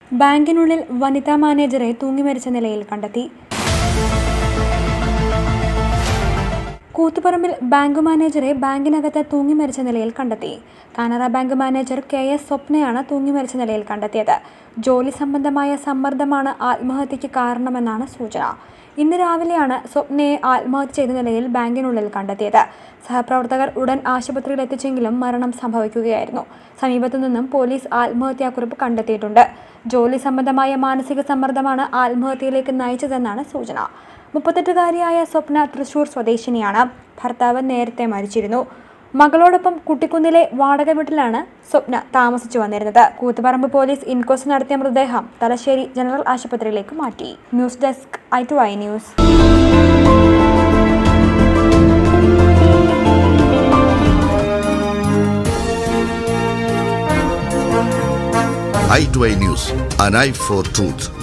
ബാങ്കിനുള്ളിൽ വനിതാ മാനേജറെ തൂങ്ങിമരിച്ച നിലയിൽ കണ്ടെത്തി കൂത്തുപറമ്പിൽ ബാങ്ക് മാനേജറെ ബാങ്കിനകത്ത് തൂങ്ങിമരിച്ച നിലയിൽ കണ്ടെത്തി Canara bank manager K S സ്വപ്നയാണ് തൂങ്ങിമരിച്ച നിലയിൽ കണ്ടെത്തിയത് ജോലി സംബന്ധമായ സമ്മർദ്ദമാണ് ആത്മഹത്യയ്ക്ക് കാരണമെന്നാണ് സൂചന ഇന്ന് രാവിലെയാണ് സ്വപ്നയെ ആത്മഹത്യ ചെയ്ത നിലയിൽ ബാങ്കിനുള്ളിൽ കണ്ടെത്തിയത് സഹപ്രവർത്തകർ ഉടൻ ആശുപത്രിയിൽ എത്തിച്ചെങ്കിലും മരണം സംഭവിക്കുകയായിരുന്നു സമീപത്തു നിന്നും പോലീസ് ആത്മഹത്യാക്കുറിപ്പ് കണ്ടെത്തിയിട്ടുണ്ട് ജോലി സംബന്ധമായ മാനസിക സമ്മർദ്ദമാണ് ആത്മഹത്യയിലേക്ക് നയിച്ചതെന്നാണ് സൂചന മുപ്പത്തെട്ടുകാരിയായ സ്വപ്ന തൃശൂർ സ്വദേശിനിയാണ് ഭർത്താവ് നേരത്തെ മരിച്ചിരുന്നു മകളോടൊപ്പം കുട്ടിക്കുന്നിലെ വാടക വീട്ടിലാണ് സ്വപ്ന താമസിച്ചു വന്നിരുന്നത് കൂത്തുപറമ്പ് പോലീസ് ഇൻക്വസ്റ്റ് നടത്തിയ മൃതദേഹം തലശ്ശേരി ജനറൽ ആശുപത്രിയിലേക്ക് മാറ്റി news desk I to I news i2i News, an eye for truth.